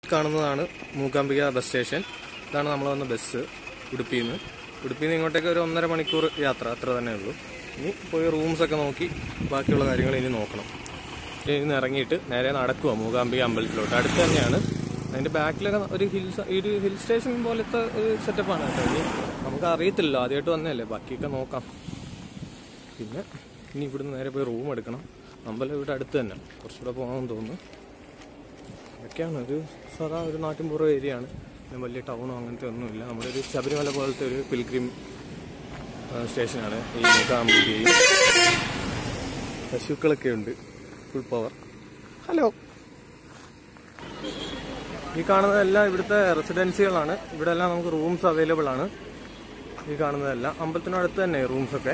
കാണുന്നതാണ് Mookambika bus station ഇതാണ് നമ്മൾ വന്ന ബസ് ഉടുപ്പിയിൽ നിന്ന് ഉടുപ്പിയിൽ നിന്ന് ഇങ്ങോട്ടേക്ക് ഒരു ഒന്നര മണിക്കൂർ യാത്ര അത്ര തന്നെ ഉള്ളൂ ഇനി പോയി റൂംസ് ഒക്കെ നോക്കി ബാക്കിയുള്ള കാര്യങ്ങൾ ഇനി നോക്കണം ഇനി നിന്ന് ഇറങ്ങിയിട്ട് നേരെ നടക്കുക മൂകാംബിക അമ്പലത്തിലോട്ട് അടുത്ത് തന്നെയാണ് അതിന്റെ ബാക്കിലൊക്കെ ഒരു ഹിൽസ് ഒരു ഹിൽ സ്റ്റേഷൻ പോലത്തെ ഒരു സെറ്റപ്പാണ് കേട്ടോ ഇനി നമുക്ക് അറിയത്തില്ല ആദ്യമായിട്ട് വന്നതല്ലേ ബാക്കിയൊക്കെ നോക്കാം പിന്നെ ഇനി ഇവിടുന്ന് നേരെ പോയി റൂം എടുക്കണം അമ്പലം ഇവിടെ അടുത്ത് തന്നെ കുറച്ചുകൂടെ പോകാമെന്ന് തോന്നുന്നു ഇതൊക്കെയാണ് ഒരു സാധാ ഒരു നാട്ടിൻപുറം ഏരിയ ആണ് പിന്നെ വലിയ ടൗണോ അങ്ങനത്തെ ഒന്നുമില്ല നമ്മുടെ ഒരു ശബരിമല പോലത്തെ ഒരു പിൽഗ്രിം സ്റ്റേഷനാണ് ഈ മൂകാംബികയും പശുക്കളൊക്കെ ഉണ്ട് ഫുൾ പവർ ഹലോ ഈ കാണുന്നതെല്ലാം ഇവിടുത്തെ റെസിഡൻസികളാണ് ഇവിടെ എല്ലാം നമുക്ക് റൂംസ് അവൈലബിൾ ആണ് ഈ കാണുന്നതെല്ലാം അമ്പലത്തിനടുത്ത് തന്നെ റൂംസ് ഒക്കെ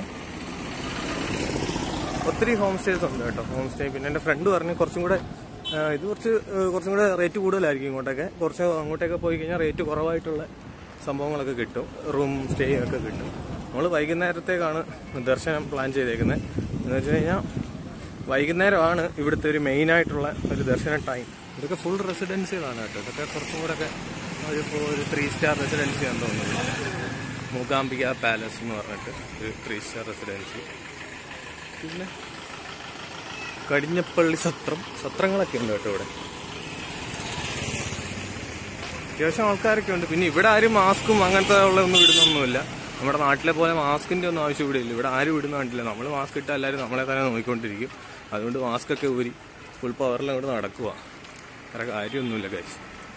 ഒത്തിരി ഹോം സ്റ്റേസ് ഉണ്ട് കേട്ടോ ഹോം സ്റ്റേ പിന്നെ എൻ്റെ ഫ്രണ്ട് പറഞ്ഞു കുറച്ചും കൂടെ ആ, ഇത് കുറച്ച് ആ, കുറച്ചും കൂടെ റേറ്റ് കൂടുതലായിരിക്കും ഇങ്ങോട്ടൊക്കെ കുറച്ച് അങ്ങോട്ടൊക്കെ പോയി കഴിഞ്ഞാൽ റേറ്റ് കുറവായിട്ടുള്ള സംഭവങ്ങളൊക്കെ കിട്ടും റൂം സ്റ്റേ ഒക്കെ കിട്ടും നമ്മൾ വൈകുന്നേരത്തേക്കാണ് ദർശനം പ്ലാൻ ചെയ്തേക്കുന്നത് എന്ന് വെച്ച് കഴിഞ്ഞാൽ വൈകുന്നേരമാണ് ഇവിടുത്തെ ഒരു മെയിൻ ആയിട്ടുള്ള ഒരു ദർശന ടൈം ഇതൊക്കെ ഫുൾ റെസിഡൻസികളാണ് കേട്ടോ ഇതൊക്കെ കുറച്ചും കൂടെ ഒക്കെ ഒരു ഒരു ത്രീ സ്റ്റാർ റെസിഡൻസി ആണെന്ന് തോന്നുന്നു മൂകാംബിക പാലസ് എന്ന് പറഞ്ഞിട്ട് ഒരു ത്രീ സ്റ്റാർ റെസിഡൻസി പിന്നെ കടിഞ്ഞപ്പള്ളി സത്രം സത്രങ്ങളൊക്കെ ഉണ്ട് കേട്ടോ ഇവിടെ അത്യാവശ്യം ആൾക്കാരൊക്കെ ഉണ്ട് പിന്നെ ഇവിടെ ആരും മാസ്കും അങ്ങനത്തെ ഉള്ള ഒന്നും ഇടുന്നൊന്നുമില്ല നമ്മുടെ നാട്ടിലെ പോലെ മാസ്കിന്റെ ഒന്നും ആവശ്യം ഇവിടെ ഇല്ല ഇവിടെ ആരും ഇടുന്ന കണ്ടില്ല നമ്മൾ മാസ്ക് ഇട്ട് എല്ലാവരും നമ്മളെ തന്നെ നോക്കിക്കൊണ്ടിരിക്കും അതുകൊണ്ട് മാസ്ക് ഒക്കെ ഊരി ഫുൾ പവറിൽ അങ്ങോട്ട് നടക്കുക വേറെ കാര്യമൊന്നുമില്ല കാര്യം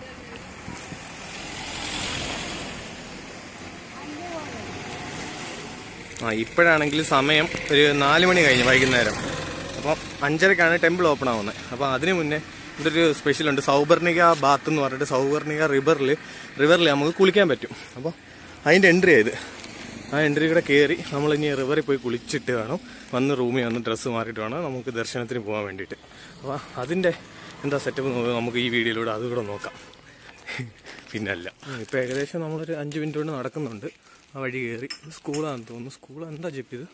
ആ ഇപ്പോഴാണെങ്കിൽ സമയം ഒരു നാല് മണി കഴിഞ്ഞ് വൈകുന്നേരം അപ്പം അഞ്ചരക്കാണ് ടെമ്പിൾ ഓപ്പൺ ആവുന്നത് അപ്പം അതിന് മുന്നേ ഇവിടെ ഒരു സ്പെഷ്യൽ ഉണ്ട് സൗവർണിക ബാത്ത് എന്ന് പറഞ്ഞിട്ട് സൗവർണിക റിവറിൽ റിവറിൽ നമുക്ക് കുളിക്കാൻ പറ്റും അപ്പോൾ അതിൻ്റെ എൻട്രി ആയത് ആ എൻട്രി കൂടെ കയറി നമ്മൾ ഇനി റിവറിൽ പോയി കുളിച്ചിട്ട് വേണം വന്ന് റൂമിൽ വന്ന് ഡ്രസ്സ് മാറിയിട്ട് വേണം നമുക്ക് ദർശനത്തിന് പോകാൻ വേണ്ടിയിട്ട് അപ്പോൾ അതിൻ്റെ എന്താ സെറ്റപ്പ് നമുക്ക് ഈ വീഡിയോയിലൂടെ അതുകൂടെ നോക്കാം പിന്നല്ല ഇപ്പം ഏകദേശം നമ്മളൊരു അഞ്ച് മിനിറ്റ് കൊണ്ട് നടക്കുന്നുണ്ട് ആ വഴി കയറി സ്കൂളാണെന്ന് തോന്നുന്നു സ്കൂൾ എന്താ ജിപ്പ് ഇത്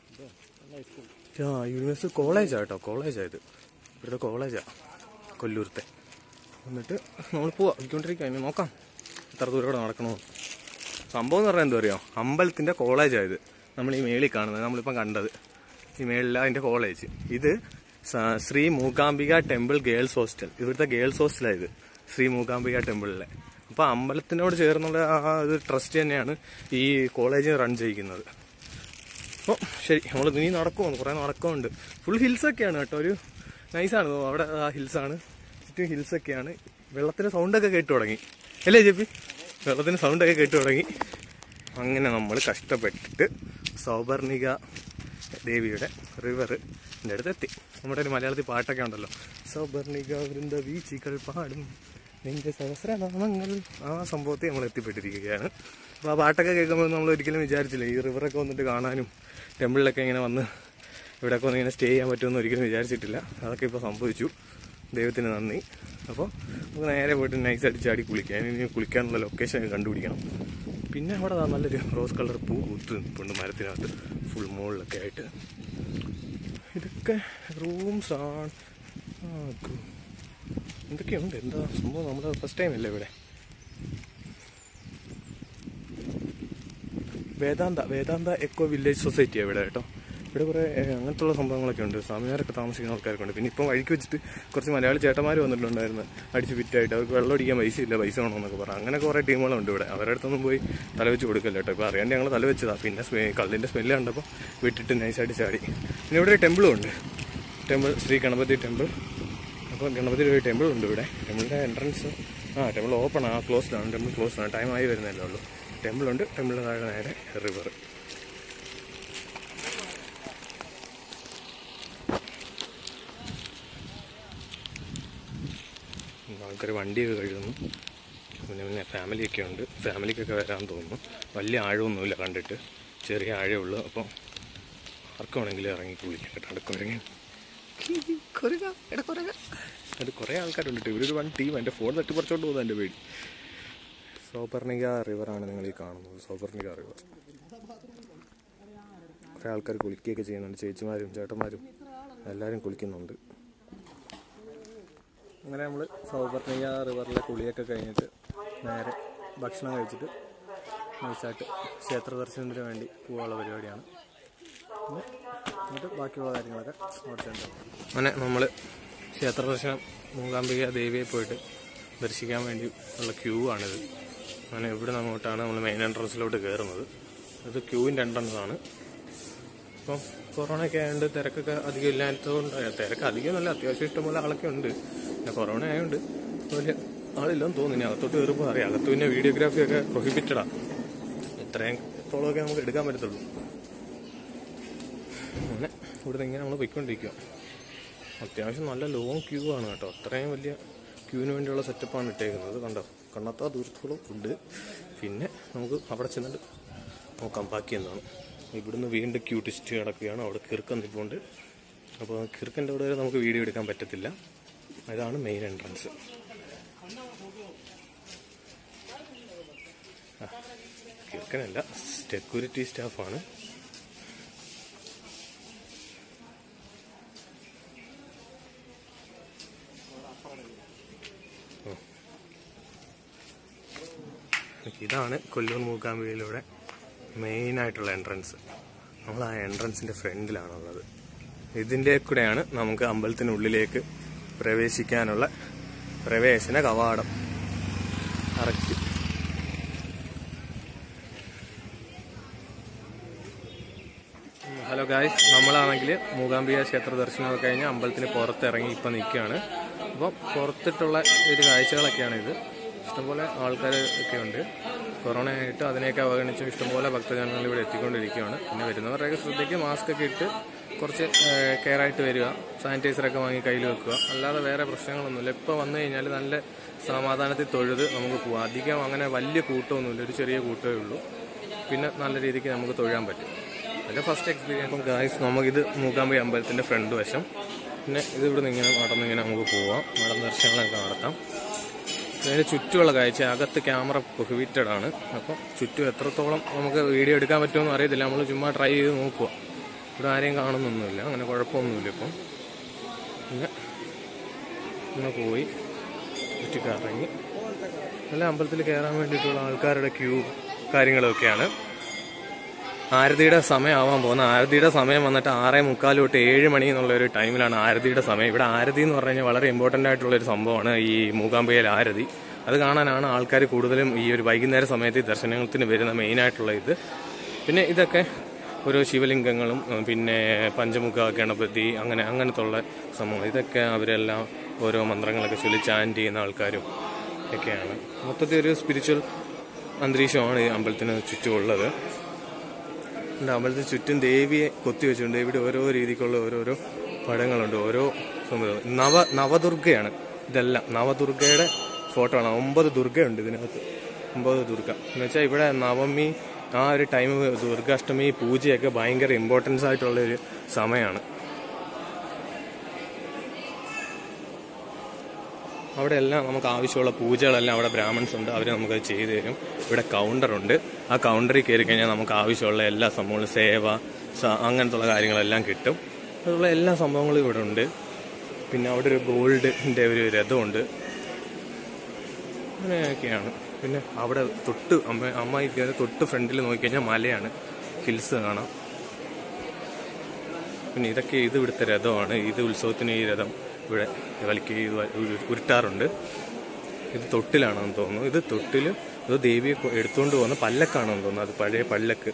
ആ യൂണിവേഴ്സിറ്റി കോളേജാ കേട്ടോ കോളേജാ ഇത് ഇവിടുത്തെ കോളേജാ കൊല്ലൂരത്തെ എന്നിട്ട് നമ്മൾ പോവാ പോയിക്കൊണ്ടിരിക്കുക ഇനി നോക്കാം എത്ര ദൂരം കൂടെ നടക്കണോ സംഭവം എന്ന് പറഞ്ഞാൽ എന്താ പറയുക അമ്പലത്തിൻ്റെ കോളേജാ ഇത് നമ്മൾ ഈ മേളിൽ കാണുന്നത് നമ്മളിപ്പം കണ്ടത് ഈ മേളില അതിൻ്റെ കോളേജ് ഇത് സ- Sri Mookambika temple girls hostel ഇവിടുത്തെ ഗേൾസ് ഹോസ്റ്റലാണ് ഇത് ശ്രീ മൂകാംബിക ടെമ്പിളിലെ അപ്പൊ അമ്പലത്തിനോട് ചേർന്നുള്ള ആ ഒരു ട്രസ്റ്റ് തന്നെയാണ് ഈ കോളേജ് റൺ ചെയ്യിക്കുന്നത് അപ്പോൾ ശരി നമ്മൾ ഇനി നടക്കുമോ കുറേ നടക്കമുണ്ട് ഫുൾ ഹിൽസ് ഒക്കെയാണ് കേട്ടോ ഒരു നൈസാണ് അവിടെ ആ ഹിൽസാണ് ചുറ്റും ഹിൽസ് ഒക്കെയാണ് വെള്ളത്തിന് സൗണ്ടൊക്കെ കേട്ടു തുടങ്ങി അല്ലേ ജെപ്പി വെള്ളത്തിന് സൗണ്ടൊക്കെ കേട്ടു തുടങ്ങി അങ്ങനെ നമ്മൾ കഷ്ടപ്പെട്ടിട്ട് സൗവർണിക ദേവിയുടെ റിവർ എൻ്റെ അടുത്ത് എത്തി നമ്മുടെ ഒരു മലയാളത്തിൽ പാട്ടൊക്കെ ഉണ്ടല്ലോ സൗവർണിക വൃന്ദ വീച്ചികൾ പാടും നിന്റെ സഹസ്രനാമങ്ങൾ ആ സംഭവത്തിൽ നമ്മൾ എത്തിപ്പെട്ടിരിക്കുകയാണ് അപ്പോൾ ആ പാട്ടൊക്കെ കേൾക്കുമ്പോൾ നമ്മൾ ഒരിക്കലും വിചാരിച്ചില്ല ഈ റിവറൊക്കെ വന്നിട്ട് കാണാനും ടെമ്പിളിലൊക്കെ ഇങ്ങനെ വന്ന് ഇവിടെയൊക്കെ വന്ന് ഇങ്ങനെ സ്റ്റേ ചെയ്യാൻ പറ്റുമെന്ന് ഒരിക്കലും വിചാരിച്ചിട്ടില്ല അതൊക്കെ ഇപ്പോൾ സംഭവിച്ചു ദൈവത്തിന് നന്ദി അപ്പോൾ നമുക്ക് നേരെ പോയിട്ട് നൈസ് അടിച്ച് ചാടി കുളിക്കാം ഇനി കുളിക്കാനുള്ള ലൊക്കേഷൻ കണ്ടുപിടിക്കണം പിന്നെ അവിടെ ദാ നല്ലൊരു റോസ് കളർ പൂ പൂത്ത് നിൽപ്പുണ്ട് മരത്തിനകത്ത് ഫുൾ മുകളിലൊക്കെ ആയിട്ട് ഇതൊക്കെ റൂംസ് ആണ് ആ, ഗു- എന്തൊക്കെയുണ്ട് എന്താ സംഭവം നമ്മുടെ ഫസ്റ്റ് ടൈം അല്ലേ ഇവിടെ വേദാന്ത വേദാന്ത എക്കോ വില്ലേജ് സൊസൈറ്റിയാണ് ഇവിടെ കേട്ടോ ഇവിടെ കുറേ ഏഹ്, അങ്ങനത്തുള്ള സംഭവങ്ങളൊക്കെ ഉണ്ട് സ്വാമിമാരൊക്കെ താമസിക്കുന്ന ആൾക്കാരൊക്കെ ഉണ്ട് പിന്നെ ഇപ്പം വഴിക്ക് വെച്ചിട്ട് കുറച്ച് മലയാളി ചേട്ടന്മാർ വന്നിട്ടുണ്ടായിരുന്നു അടിച്ച് ഫിറ്റായിട്ട് അവർക്ക് വെള്ളം അടിക്കാൻ പൈസ ഇല്ല പൈസ വേണമെന്നൊക്കെ പറഞ്ഞു അങ്ങനെ കുറേ ടീമുകളുണ്ട് ഇവിടെ അവരുടെ അടുത്തൊന്നും പോയി തല വെച്ച് കൊടുക്കല്ല കേട്ടോ ഇപ്പോൾ അറിയാണ്ട് ഞങ്ങൾ തല വെച്ചതാണ് പിന്നെ സ്മെ കള്ളിൻ്റെ സ്മെല്ല് കണ്ടപ്പോൾ വിട്ടിട്ട് നൈസായിട്ട് ചാടി പിന്നെ ഇവിടെ ഒരു ടെമ്പിളും ഉണ്ട് ടെമ്പിൾ ശ്രീ ഗണപതി ടെമ്പിൾ അപ്പോൾ ഗണപതിയുടെ ഒരു ടെമ്പിൾ ഉണ്ട് ഇവിടെ ടെമ്പിളിൻ്റെ എൻട്രൻസ് ആ ടെമ്പിൾ ഓപ്പൺ ആ ക്ലോസ്ഡ് ആണ് ടെമ്പിൾ ക്ലോസ്ഡ് ആണ് ടൈം ആയി വരുന്നല്ലേ ഉള്ളൂ ടെമ്പിൾ ഉണ്ട് ടെമ്പിളിന് താഴെ നേരെ റിവർ ആൾക്കാർ വണ്ടിയൊക്കെ കഴുകുന്നു പിന്നെ പിന്നെ ഫാമിലിയൊക്കെ ഉണ്ട് ഫാമിലിക്കൊക്കെ വരാൻ തോന്നുന്നു വലിയ ആഴമൊന്നുമില്ല കണ്ടിട്ട് ചെറിയ ആഴമേ ഉള്ളൂ അപ്പോൾ ആർക്കും വേണമെങ്കിലും ഇറങ്ങി കുളിക്കാം കേട്ടോ അടുക്കുറങ്ങി അത് കുറേ ആൾക്കാരുണ്ട് കേട്ടോ ഇവരൊരു വൺ ടീം എൻ്റെ ഫോൺ തട്ടി പറിച്ചോണ്ട് പോകുന്നത് എൻ്റെ പേടി സൗപർണിക റിവറാണ് നിങ്ങൾ ഈ കാണുന്നത് സൗപർണിക റിവർ കുറേ ആൾക്കാർ കുളിക്കുകയൊക്കെ ചെയ്യുന്നുണ്ട് ചേച്ചിമാരും ചേട്ടന്മാരും എല്ലാവരും കുളിക്കുന്നുണ്ട് അങ്ങനെ നമ്മൾ സൗപർണിക റിവറിലെ കുളിയൊക്കെ കഴിഞ്ഞിട്ട് നേരെ ഭക്ഷണം കഴിച്ചിട്ട് നൈസായിട്ട് ക്ഷേത്ര ദർശനത്തിന് വേണ്ടി പോകാനുള്ള പരിപാടിയാണ് പിന്നെ എന്നിട്ട് ബാക്കിയുള്ള കാര്യങ്ങളൊക്കെ അവിടെ ചെന്നു അങ്ങനെ നമ്മൾ ക്ഷേത്ര ദർശനം മൂകാംബിക ദേവിയെ പോയിട്ട് ദർശിക്കാൻ വേണ്ടി ഉള്ള ക്യൂ ആണിത് അങ്ങനെ ഇവിടെ നിന്ന് അങ്ങോട്ടാണ് നമ്മൾ മെയിൻ എൻട്രൻസിലോട്ട് കയറുന്നത് ഇത് ക്യൂവിൻ്റെ എൻട്രൻസ് ആണ് ഇപ്പം കൊറോണ ഒക്കെ ആയതുകൊണ്ട് തിരക്കൊക്കെ അധികം ഇല്ലാത്തതുകൊണ്ട് തിരക്ക് അധികം നല്ല അത്യാവശ്യം ഇഷ്ടംപോലെ ആളൊക്കെ ഉണ്ട് പിന്നെ കൊറോണ ആയതുകൊണ്ട് വലിയ ആളില്ലെന്ന് തോന്നുന്നു ഇനി അകത്തോട്ട് കയറുമ്പോൾ അറിയാം അകത്ത് പിന്നെ വീഡിയോഗ്രാഫി ഒക്കെ പ്രൊഹിബിറ്റഡാ ഇത്രയും എത്രത്തോളമൊക്കെ നമുക്ക് എടുക്കാൻ പറ്റത്തുള്ളൂ അങ്ങനെ ഇവിടെ ഇങ്ങനെ നമ്മൾ പോയിക്കൊണ്ടിരിക്കുക അത്യാവശ്യം നല്ല ലോങ് ക്യൂ ആണ് കേട്ടോ അത്രയും വലിയ ക്യൂവിന് വേണ്ടിയുള്ള സെറ്റപ്പാണ് ഇട്ടേക്കുന്നത് കണ്ടോ കണ്ണത്താ ദൂരത്തോളം ഉണ്ട് പിന്നെ നമുക്ക് അവിടെ ചെന്നിട്ട് നോക്കാം ബാക്കി എന്താണ് ഇവിടുന്ന് വീണ്ടും ക്യൂ ടെസ്റ്റ് കിടക്കുകയാണ് അവിടെ കിറുക്കം നിൽപ്പുണ്ട് അപ്പോൾ കിറുക്കൻ്റെ അവിടെ വരെ നമുക്ക് വീഡിയോ എടുക്കാൻ പറ്റത്തില്ല ഇതാണ് മെയിൻ എൻട്രൻസ് കിറുക്കനല്ല സെക്യൂരിറ്റി സ്റ്റാഫാണ് ഇതാണ് കൊല്ലൂർ മൂക്കാമ്പിയിലൂടെ മെയിൻ ആയിട്ടുള്ള എൻട്രൻസ് നമ്മൾ ആ എൻട്രൻസിന്റെ ഫ്രണ്ടിലാണുള്ളത് ഇതിൻ്റെ കൂടെയാണ് നമുക്ക് അമ്പലത്തിനുള്ളിലേക്ക് പ്രവേശിക്കാനുള്ള പ്രവേശന കവാടം കറക്റ്റ് ഹലോ ഗായ്സ് നമ്മളാണെങ്കിൽ മൂകാംബിക ക്ഷേത്ര ദർശനമൊക്കെ കഴിഞ്ഞ് അമ്പലത്തിന് പുറത്തിറങ്ങി ഇപ്പം നിൽക്കുകയാണ് അപ്പം പുറത്തിട്ടുള്ള ഒരു കാഴ്ചകളൊക്കെയാണ് ഇത് ഇഷ്ടംപോലെ ആൾക്കാർ ഒക്കെ ഉണ്ട് കൊറോണ ആയിട്ട് അതിനെയൊക്കെ അവഗണിച്ച് ഇഷ്ടംപോലെ ഭക്തജനങ്ങൾ ഇവിടെ എത്തിക്കൊണ്ടിരിക്കുകയാണ് പിന്നെ വരുന്നവരുടെയൊക്കെ ശ്രദ്ധയ്ക്ക് മാസ്ക് ഒക്കെ ഇട്ട് കുറച്ച് കെയർ ആയിട്ട് വരിക സാനിറ്റൈസറൊക്കെ വാങ്ങി കയ്യിൽ വെക്കുക അല്ലാതെ വേറെ പ്രശ്നങ്ങളൊന്നുമില്ല ഇപ്പോൾ വന്നു കഴിഞ്ഞാൽ നല്ല സമാധാനത്തിൽ തൊഴുത് നമുക്ക് പോവാം അധികം അങ്ങനെ വലിയ കൂട്ടമൊന്നുമില്ല ഒരു ചെറിയ കൂട്ടമേ ഉള്ളൂ പിന്നെ നല്ല രീതിക്ക് നമുക്ക് തൊഴാൻ പറ്റും അതിൻ്റെ ഫസ്റ്റ് എക്സ്പീരിയൻസ് അപ്പം ഗായ്സ് നമുക്കിത് മൂകാംബി അമ്പലത്തിൻ്റെ ഫ്രണ്ട് വശം പിന്നെ ഇത് ഇവിടെ നിന്ന് ഇങ്ങനെ നടന്നിങ്ങനെ നമുക്ക് പോവാം നടന്ന ദർശനങ്ങളൊക്കെ നടത്താം അതിന് ചുറ്റുമുള്ള കാഴ്ച അകത്ത് ക്യാമറ പ്രൊഹിബിറ്റഡ് ആണ് അപ്പം ചുറ്റും എത്രത്തോളം നമുക്ക് വീഡിയോ എടുക്കാൻ പറ്റുമെന്ന് അറിയത്തില്ല നമ്മൾ ചുമ്മാ ട്രൈ ചെയ്ത് നോക്കുക ഇവിടെ ആരെയും കാണുന്നൊന്നുമില്ല അങ്ങനെ കുഴപ്പമൊന്നുമില്ല ഇപ്പം പിന്നെ ഇങ്ങനെ പോയി ചുറ്റി കറങ്ങി നല്ല അമ്പലത്തിൽ കയറാൻ വേണ്ടിയിട്ടുള്ള ആൾക്കാരുടെ ക്യൂ കാര്യങ്ങളൊക്കെയാണ് ആരതിയുടെ സമയമാവാൻ പോകുന്ന ആരതിയുടെ സമയം വന്നിട്ട് ആറേ മുക്കാൽ തൊട്ട് ഏഴ് മണി എന്നുള്ള ഒരു ടൈമിലാണ് ആരതിയുടെ സമയം ഇവിടെ ആരതി എന്ന് പറഞ്ഞു കഴിഞ്ഞാൽ വളരെ ഇമ്പോർട്ടൻ്റ് ആയിട്ടുള്ള ഒരു സംഭവമാണ് ഈ മൂകാംബികയിൽ ആരതി അത് കാണാനാണ് ആൾക്കാർ കൂടുതലും ഈ ഒരു വൈകുന്നേര സമയത്ത് ഈ ദർശനത്തിന് വരുന്ന മെയിനായിട്ടുള്ള ഇത് പിന്നെ ഇതൊക്കെ ഓരോ ശിവലിംഗങ്ങളും ഉം, പിന്നെ പഞ്ചമുഖ ഗണപതി അങ്ങനെ അങ്ങനത്തെ ഉള്ള സംഭവം ഇതൊക്കെ അവരെല്ലാം ഓരോ മന്ത്രങ്ങളൊക്കെ ചൊല്ലി ചാൻറ്റ് ചെയ്യുന്ന ആൾക്കാരും ഒക്കെയാണ് മൊത്തത്തിൽ ഒരു സ്പിരിച്വൽ അന്തരീക്ഷമാണ് ഈ അമ്പലത്തിന് ചുറ്റുമുള്ളത് ഉണ്ട് അമ്പലത്തിന് ചുറ്റും ദേവിയെ കൊത്തി വെച്ചിട്ടുണ്ട് ഇവിടെ ഓരോ രീതിക്കുള്ള ഓരോരോ പടങ്ങളുണ്ട് ഓരോ സംഭവം നവ നവദുർഗയാണ് ഇതെല്ലാം നവദുർഗയുടെ ഫോട്ടോ ആണ് ഒമ്പത് ദുർഗയുണ്ട് ഇതിനകത്ത് ഒമ്പത് ദുർഗ എന്ന് വെച്ചാൽ ഇവിടെ നവമി ആ ഒരു ടൈം ദുർഗാഷ്ടമി പൂജയൊക്കെ ഭയങ്കര ഇമ്പോർട്ടൻസ് ആയിട്ടുള്ള ഒരു സമയമാണ് അവിടെ എല്ലാം നമുക്ക് ആവശ്യമുള്ള പൂജകളെല്ലാം അവിടെ ബ്രാഹ്മൺസ് ഉണ്ട് അവർ നമുക്ക് ചെയ്തു തരും ഇവിടെ കൗണ്ടറുണ്ട് ആ കൗണ്ടറിൽ കയറി കഴിഞ്ഞാൽ നമുക്ക് ആവശ്യമുള്ള എല്ലാ സംഭവങ്ങളും സേവ സ- അങ്ങനത്തുള്ള കാര്യങ്ങളെല്ലാം കിട്ടും അതുള്ള എല്ലാ സംഭവങ്ങളും ഇവിടെ ഉണ്ട് പിന്നെ അവിടെ ഒരു ഗോൾഡിൻ്റെ ഒരു രഥമുണ്ട് അങ്ങനെയൊക്കെയാണ് പിന്നെ അവിടെ തൊട്ട് അമ്മ അമ്മായി കയറി തൊട്ട് ഫ്രണ്ടിൽ നോക്കിക്കഴിഞ്ഞാൽ മലയാണ് ഹിൽസ് കാണാം പിന്നെ ഇതൊക്കെ ഇത് ഇവിടുത്തെ രഥമാണ് ഇത് ഉത്സവത്തിന് ഈ രഥം ഇവിടെ കളിക്ക് ഇത് ഉരു- ഉരുട്ടാറുണ്ട് ഇത് തൊട്ടിലാണെന്ന് തോന്നുന്നു ഇത് തൊട്ടിൽ ഇത് ദേവിയെ കൊ- എടുത്തുകൊണ്ട് പോകുന്ന പല്ലക്കാണെന്ന് തോന്നുന്നു അത് പഴയ പല്ലക്ക്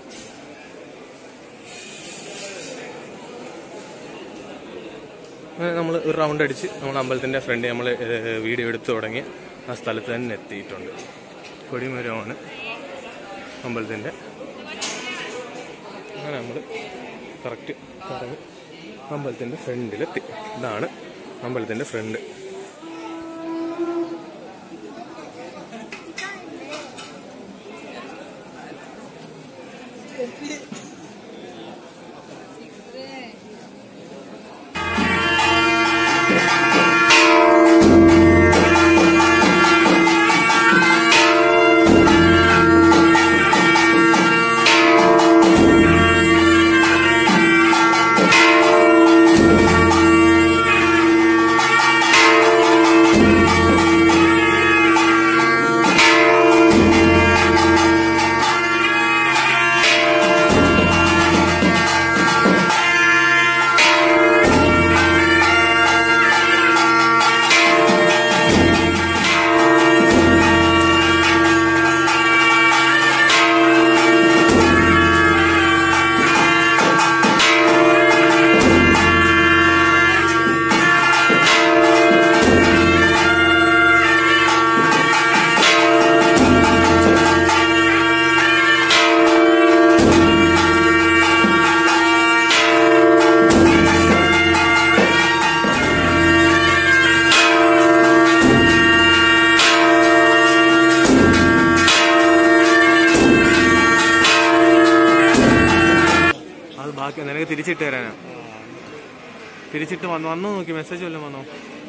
അങ്ങനെ നമ്മൾ ഒരു റൗണ്ട് അടിച്ച് നമ്മൾ അമ്പലത്തിന്റെ ഫ്രണ്ട് നമ്മൾ വീഡിയോ എടുത്തു തുടങ്ങി ആ സ്ഥലത്ത് തന്നെ എത്തിയിട്ടുണ്ട് കൊടിമരമാണ് അമ്പലത്തിന്റെ അങ്ങനെ നമ്മൾ കറക്റ്റ് കറങ്ങി അമ്പലത്തിന്റെ ഫ്രണ്ടിലെത്തി ഇതാണ് അമ്പലത്തിന്റെ ഫ്രണ്ട് ബാക്കി നിനക്ക് തിരിച്ചിട്ട് തരാനാ തിരിച്ചിട്ട് വന്നു വന്നോ നോക്കി മെസ്സേജ് വല്ലതും വന്നോ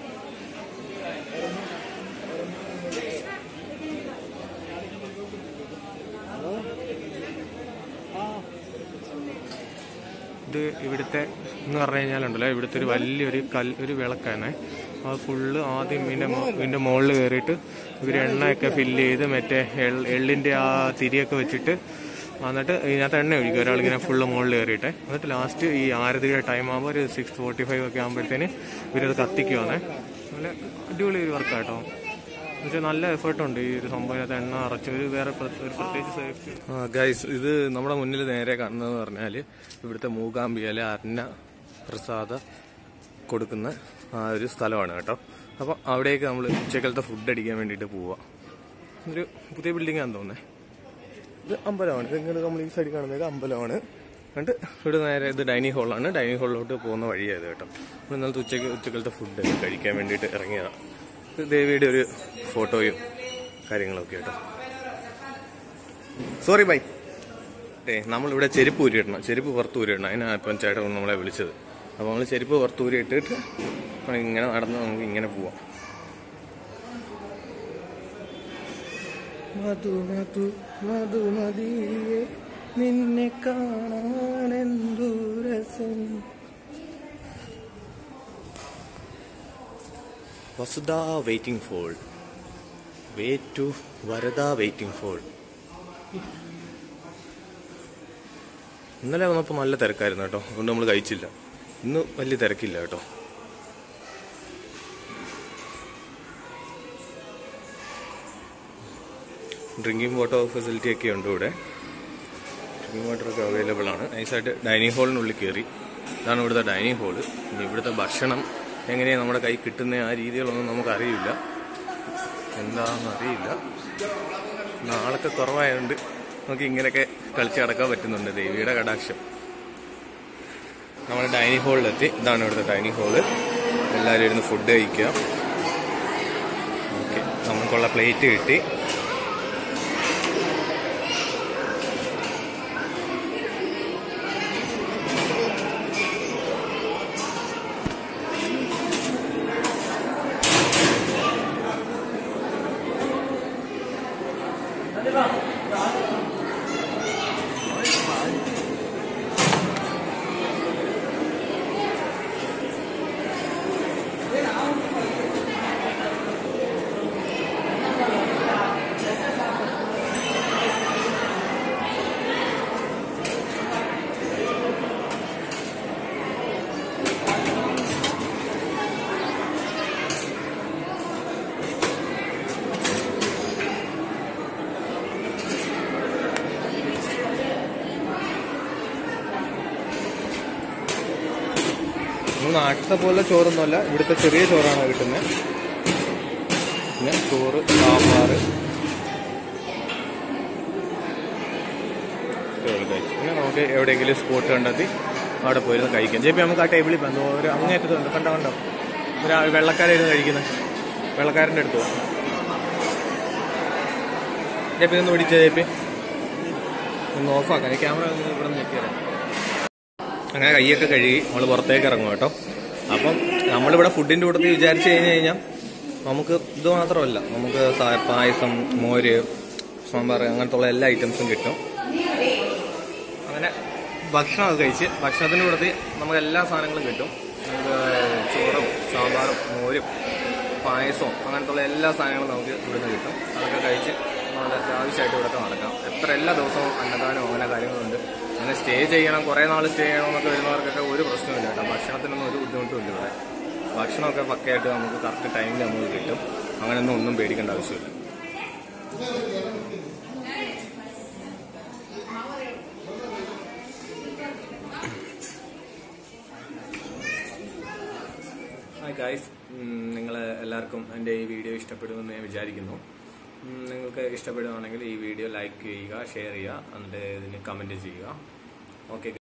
ഇത് ഇവിടുത്തെ എന്ന് പറഞ്ഞു കഴിഞ്ഞാലുണ്ടല്ലോ ഇവിടുത്തെ ഒരു വലിയൊരു കൽ ഒരു വിളക്കാണ് അത് ഫുള്ള് ആദ്യം ഇതിന്റെ മോ- ഇതിന്റെ മുകളിൽ കയറിയിട്ട് ഇവർ എണ്ണയൊക്കെ ഫില്ല് ചെയ്ത് മറ്റേ എൾ- എള്ളിന്റെ ആ തിരിയൊക്കെ വെച്ചിട്ട് എന്നിട്ട് ഇതിനകത്ത് എണ്ണ ഒഴിക്കും ഒരാളിങ്ങനെ ഫുള്ള് മുകളിൽ കയറിയിട്ട് എന്നിട്ട് ലാസ്റ്റ് ഈ ആരതിയുടെ ടൈം ആകുമ്പോൾ ഒരു സിക്സ് ഫോർട്ടി ഫൈവ് ഒക്കെ ആകുമ്പോഴത്തേന് ഇവരത് കത്തിക്കുവാണ് നല്ല അടിപൊളി ഒരു വർക്കാട്ടോ പക്ഷെ നല്ല എഫേർട്ടുണ്ട് ഈ ഒരു സംഭവത്തിനകത്ത് എണ്ണ അറച്ച് ഒരു വേറെ പ്ര- ഒരു പ്രത്യേകിച്ച് സേഫ്റ്റി ഗൈസ് ഇത് നമ്മുടെ മുന്നിൽ നേരെ കാണുന്നതെന്ന് പറഞ്ഞാൽ ഇവിടുത്തെ മൂകാംബികയിലെ അന്ന പ്രസാദ കൊടുക്കുന്ന ആ ഒരു സ്ഥലമാണ് കേട്ടോ അപ്പോൾ അവിടേക്ക് നമ്മൾ ഉച്ചക്കലത്തെ ഫുഡ് അടിക്കാൻ വേണ്ടിയിട്ട് പോവാം ഒരു പുതിയ ബിൽഡിംഗ് ആണെന്ന് തോന്നുന്നത് ഇത് അമ്പലമാണ് ഇത് ഇങ്ങനെ നമ്മൾ ഈ സൈഡിൽ കാണുന്നത് അമ്പലമാണ് എന്നിട്ട് ഇവിടെ നേരെ ഇത് ഡൈനിങ് ഹാളാണ് ഡൈനിങ് ഹാളിലോട്ട് പോകുന്ന വഴിയായത് കേട്ടോ നമ്മൾ ഇന്നലത്തെ ഉച്ചയ്ക്ക് ഉച്ചക്കലത്തെ ഫുഡ് കഴിക്കാൻ വേണ്ടിയിട്ട് ഇറങ്ങിയതാണ് ഇത് ദേവിയുടെ ഒരു ഫോട്ടോയും കാര്യങ്ങളൊക്കെ കേട്ടോ സോറി ബൈ ഏ നമ്മളിവിടെ ചെരുപ്പ് ഊരിയിടണം ചെരുപ്പ് പുറത്ത് ഊരിയിടണം അതിനാണ് ഇപ്പം ചേട്ടൻ നമ്മളെ വിളിച്ചത് അപ്പോൾ നമ്മൾ ചെരുപ്പ് പുറത്ത് ഊരി ഇട്ടിട്ട് അപ്പോൾ ഇങ്ങനെ നടന്ന് നമുക്ക് ഇങ്ങനെ പോവാം മധു മധു മധു മതിയെ നിന്നെ കാണാനെന്തു രസം വസുധ വെയിറ്റിംഗ് ഫോൾ വേ ടു വരദ വെയിറ്റിംഗ് ഫോൾ ഇന്നലെ വന്നപ്പോൾ നല്ല തിരക്കായിരുന്നു കേട്ടോ അതുകൊണ്ട് നമ്മൾ കഴിച്ചില്ല ഇന്ന് വലിയ തിരക്കില്ല കേട്ടോ ഡ്രിങ്കിങ് വാട്ടർ ഫെസിലിറ്റി ഒക്കെ ഉണ്ട് ഇവിടെ ഡ്രിങ്കിങ് വാട്ടർ ഒക്കെ അവൈലബിൾ ആണ് നൈസായിട്ട് ഡൈനിങ് ഹാളിനുള്ളിൽ കയറി ഇതാണ് ഇവിടുത്തെ ഡൈനിങ് ഹാള് ഇനി ഇവിടുത്തെ ഭക്ഷണം എങ്ങനെയാണ് നമ്മുടെ കൈ കിട്ടുന്ന ആ രീതികളൊന്നും നമുക്കറിയില്ല എന്താണെന്ന് അറിയില്ല നാളൊക്കെ കുറവായതുകൊണ്ട് നമുക്ക് ഇങ്ങനെയൊക്കെ കളിച്ച് നടക്കാൻ പറ്റുന്നുണ്ട് ദേവിയുടെ കടാക്ഷം നമ്മൾ ഡൈനിങ് ഹാളിലെത്തി ഇതാണ് ഇവിടുത്തെ ഡൈനിങ് ഹാള് എല്ലാവരും ഇരുന്ന് ഫുഡ് കഴിക്കുക ഓക്കെ നമുക്കുള്ള പ്ലേറ്റ് കിട്ടി നമ്മൾ നാട്ടിലത്തെ പോലെ ചോറൊന്നുമല്ല ഇവിടുത്തെ ചെറിയ ചോറാണ് കിട്ടുന്നത് പിന്നെ ചോറ് സാമ്പാർ പിന്നെ നമുക്ക് എവിടെയെങ്കിലും സ്പോട്ട് കണ്ടെത്തി അവിടെ പോയിരുന്ന് കഴിക്കാം ജെ പി നമുക്ക് ആ ടേബിളിൽ പോകാം ഒരു അങ്ങേറ്റത്തുണ്ട് കണ്ടോ കണ്ടോ ഒരു ആ- വെള്ളക്കാരായിരുന്നു കഴിക്കുന്നത് വെള്ളക്കാരൻ്റെ അടുത്ത് പോവാം ജെ പി ഒന്ന് പിടിച്ച ജെ പി ഒന്ന് ഓഫാക്കാം ക്യാമറ ഒന്ന് ഇവിടെ നിന്ന് ഞെക്കിയരാം അങ്ങനെ കൈയൊക്കെ കഴുകി നമ്മൾ പുറത്തേക്ക് ഇറങ്ങും കേട്ടോ അപ്പം നമ്മളിവിടെ ഫുഡിന്റെ കൂട്ടത്തിൽ വിചാരിച്ചു കഴിഞ്ഞ് കഴിഞ്ഞാൽ നമുക്ക് ഇത് മാത്രമല്ല നമുക്ക് സ- പായസം മോര് സാമ്പാർ അങ്ങനത്തെ ഉള്ള എല്ലാ ഐറ്റംസും കിട്ടും അങ്ങനെ ഭക്ഷണം ഒക്കെ കഴിച്ച് ഭക്ഷണത്തിന്റെ കൂട്ടത്തിൽ നമുക്ക് എല്ലാ സാധനങ്ങളും കിട്ടും നമുക്ക് ചോറും സാമ്പാറും മോരും പായസവും അങ്ങനത്തെ ഉള്ള എല്ലാ സാധനങ്ങളും നമുക്ക് ഇവിടുന്ന് കിട്ടും അതൊക്കെ കഴിച്ച് നല്ല ആവശ്യമായിട്ട് ഇവിടുത്തെ നടക്കാം എത്ര എല്ലാ ദിവസവും അന്നദാനവും അങ്ങനെ കാര്യങ്ങളുണ്ട് അങ്ങനെ സ്റ്റേ ചെയ്യണം കുറേ നാൾ സ്റ്റേ ചെയ്യണം എന്നൊക്കെ വരുന്നവർക്കൊക്കെ ഒരു പ്രശ്നമില്ല കേട്ടോ ഭക്ഷണത്തിനൊന്നും ഒരു ബുദ്ധിമുട്ടും ഇല്ല ഇവിടെ ഭക്ഷണമൊക്കെ പക്കയായിട്ട് നമുക്ക് കറക്റ്റ് ടൈമിൽ നമുക്ക് കിട്ടും അങ്ങനെയൊന്നും ഒന്നും പേടിക്കേണ്ട ആവശ്യമില്ല ഹായ് ഗായ്സ് നിങ്ങൾ എല്ലാവർക്കും എൻ്റെ ഈ വീഡിയോ ഇഷ്ടപ്പെടുമെന്ന് ഞാൻ വിചാരിക്കുന്നു ഉം, നിങ്ങൾക്ക് ഇഷ്ടപ്പെടുകയാണെങ്കിൽ ഈ വീഡിയോ ലൈക്ക് ചെയ്യുക ഷെയർ ചെയ്യുക എന്നിട്ട് ഇതിന് കമൻറ്റ് ചെയ്യുക ഓക്കെ